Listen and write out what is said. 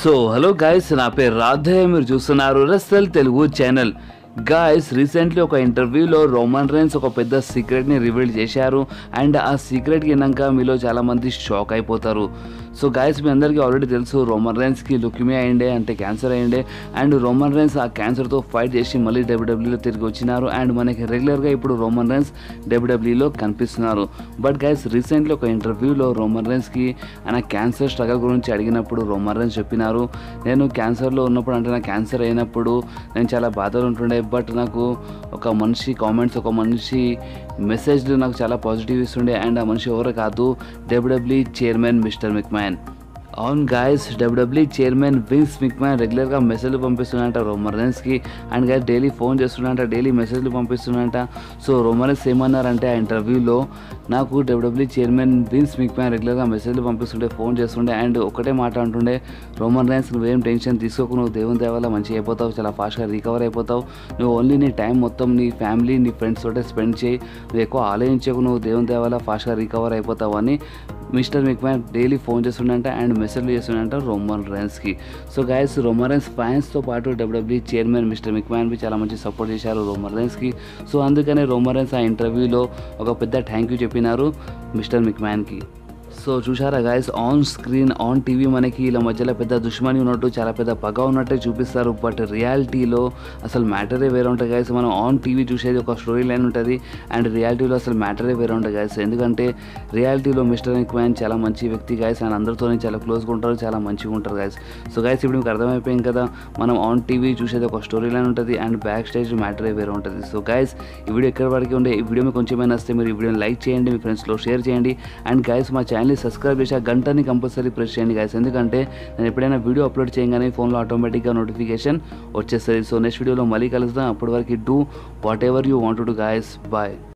so hello guys నా పేరు రాధే మీరు చూస్తున్నారు Russell Telugu channel guys recently ఒక ఇంటర్వ్యూలో రోమన్ రైన్స్ ఒక పెద్ద సీక్రెట్ని రివీల్ చేశారు అండ్ ఆ సీక్రెట్ విన్నాక మీలో చాలామంది షాక్ అయిపోతారు సో గాయస్ మీ అందరికీ ఆల్రెడీ తెలుసు రోమన్ రైన్స్కి లుకిమియా అయిండే అంటే క్యాన్సర్ అయిండే అండ్ రోమన్ రైన్స్ ఆ క్యాన్సర్తో ఫైట్ చేసి మళ్ళీ డబ్ల్యూడబ్ల్యూలో తిరిగి వచ్చినారు అండ్ మనకి రెగ్యులర్గా ఇప్పుడు రోమన్ రైన్స్ డబ్ల్యూడబ్ల్యూలో కనిపిస్తున్నారు బట్ గైస్ రీసెంట్లీ ఒక ఇంటర్వ్యూలో రోమన్ రైన్స్కి ఆయన క్యాన్సర్ స్ట్రగల్ గురించి అడిగినప్పుడు రోమన్ రైన్స్ చెప్పినారు నేను క్యాన్సర్లో ఉన్నప్పుడు అంటే నాకు క్యాన్సర్ అయినప్పుడు నేను చాలా బాధలు ఉంటుండే బట్ నాకు ఒక మనిషి కామెంట్స్ ఒక మనిషి మెసేజ్లు నాకు చాలా పాజిటివ్ ఇస్తుండే అండ్ ఆ మనిషి ఎవరో కాదు డబ్ల్యూడబ్ల్యూ చైర్మన్ మిస్టర్ మిక్మ్యాన్ అవును guys W W chairman Vince McMahon రెగ్యులర్గా మెసేజ్లు పంపిస్తున్నట్ట రోమరెన్స్కి అండ్ గాయస్ డైలీ ఫోన్ చేస్తున్నట్ట డైలీ మెసేజ్లు పంపిస్తున్నట్ట సో రోమరెన్స్ ఏమన్నారంటే ఆ ఇంటర్వ్యూలో నాకు డబ్ల్యూడబ్ల్యూ చైర్మన్ విన్స్ మిక్మ్యాన్ రెగ్యులర్గా మెసేజ్లు పంపిస్తుండే ఫోన్ చేస్తుండే అండ్ ఒకటే మాట అంటుండే రోమన్ రైన్స్ నువ్వేం టెన్షన్ తీసుకోకు నువ్వు దేవుని దేవాల మంచిగా అయిపోతావు చాలా ఫాస్ట్గా రికవర్ అయిపోతావు నువ్వు ఓన్లీ నీ టైం మొత్తం నీ ఫ్యామిలీ నీ ఫ్రెండ్స్ తోటే స్పెండ్ చేయి నువ్వు ఎక్కువ ఆలోచించకు నువ్వు దేవుని దేవాల ఫాస్ట్గా రికవర్ అయిపోతావు అని మిస్టర్ మిక్మ్యాన్ డైలీ ఫోన్ చేస్తుండంట అండ్ మెసేజ్లు చేస్తుండంట రోమన్ రైన్స్కి సో గాయస్ రోమన్ రైన్స్ ఫ్యాన్స్తో పాటు డబ్ల్యూడబ్ల్యూ చైర్మన్ మిస్టర్ మిక్మ్యాన్ బి చాలా మంచి సపోర్ట్ చేశారు రోమన్ రైన్స్కి సో అందుకనే రోమన్ రైన్స్ ఆ ఇంటర్వ్యూలో ఒక పెద్ద థ్యాంక్ యూ చెప్పినారు మిస్టర్ మిక్మ్యాన్కి సో చూసారా guys on screen on TV మనకి ఇలా మధ్యలో పెద్ద దుష్మని ఉన్నట్టు చాలా పెద్ద పగ ఉన్నట్టే చూపిస్తారు బట్ రియాలిటీలో అసలు మ్యాటరే వేరే ఉంటుంది గాయస్ మనం ఆన్ టీవీ చూసేది ఒక స్టోరీ లైన్ ఉంటుంది అండ్ రియాలిటీలో అసలు మ్యాటరే వేరే ఉంటుంది గాయస్ ఎందుకంటే రియాలిటీలో మిస్టర్ నిక్మ్యాన్ చాలా మంచి వ్యక్తి గాయస్ ఆయన అందరితో చాలా క్లోజ్గా ఉంటారు చాలా మంచిగా ఉంటారు గాయస్ సో గాయస్ ఇప్పుడు మీకు అర్థమైపోయింది కదా మనం ఆన్ టీవీ చూసేది ఒక స్టోరీ లైన్ ఉంటుంది అండ్ బ్యాక్ స్టేజ్ మ్యాటరే వేరే ఉంటుంది సో గాయస్ ఈ వీడియో ఎక్కడి వరకు ఉండే ఈ వీడియో మీకు కొంచెమైనా వస్తే మీరు ఈ వీడియోని లైక్ చేయండి మీ ఫ్రెండ్స్లో షేర్ చేయండి అండ్ గాయస్ మా ఛానల్ని సబ్స్క్రైబ్ చేసి ఆ గంటని కంపల్సరీ ప్రెస్ చేయండి గాయస్ ఎందుకంటే నేను ఎప్పుడైనా వీడియో అప్లోడ్ చేయగానే ఫోన్లో ఆటోమేటిక్గా నోటిఫికేషన్ వచ్చేస్తుంది సో నెక్స్ట్ వీడియోలో మళ్ళీ కలుద్దాం అప్పటి వరకు do whatever you want to guys bye